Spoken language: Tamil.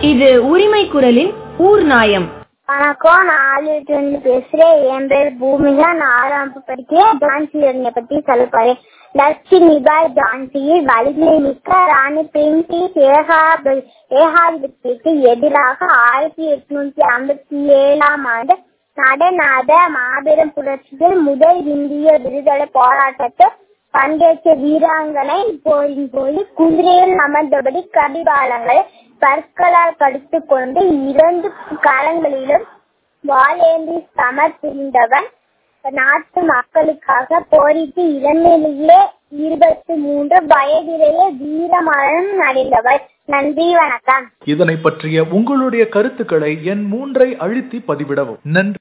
இது உரிமை குரலின் ஊர் நாயம் வணக்கம் நான் ஆலியிலிருந்து பேசுறேன் என் பேர் பூமிகா நான் ஆறாம் வகுப்பு படிக்கிறேன் ஜான்சி ராணியை பத்தி சொல்ல போறேன் லட்சுமிபாய் ஜான்சியில் வலிமை மிக்க ராணி பிரின்சிஸ் ஏகாதிபத்தியத்துக்கு எதிராக ஆயிரத்தி எட்நூத்தி ஐம்பத்தி ஏழாம் ஆண்டு நடநாத மாபெரும் புரட்சியில் முதல் இந்திய விடுதலை போராட்டத்தை பங்கேற்ற வீராங்கனை போரின் போது குதிரையில் அமர்ந்தபடி கடிவாளங்களை பற்களால் கடித்து கொண்டு இரண்டு காலங்களிலும் வாழேந்தி சமர்த்திருந்தவன் நாட்டு மக்களுக்காக போரிட்டு இளமையிலேயே இருபத்தி மூன்று வயதிலேயே வீரமரணம் அடைந்தவர் நன்றி வணக்கம் இதனை பற்றிய உங்களுடைய கருத்துக்களை என் மூன்றை அழுத்தி பதிவிடவும் நன்றி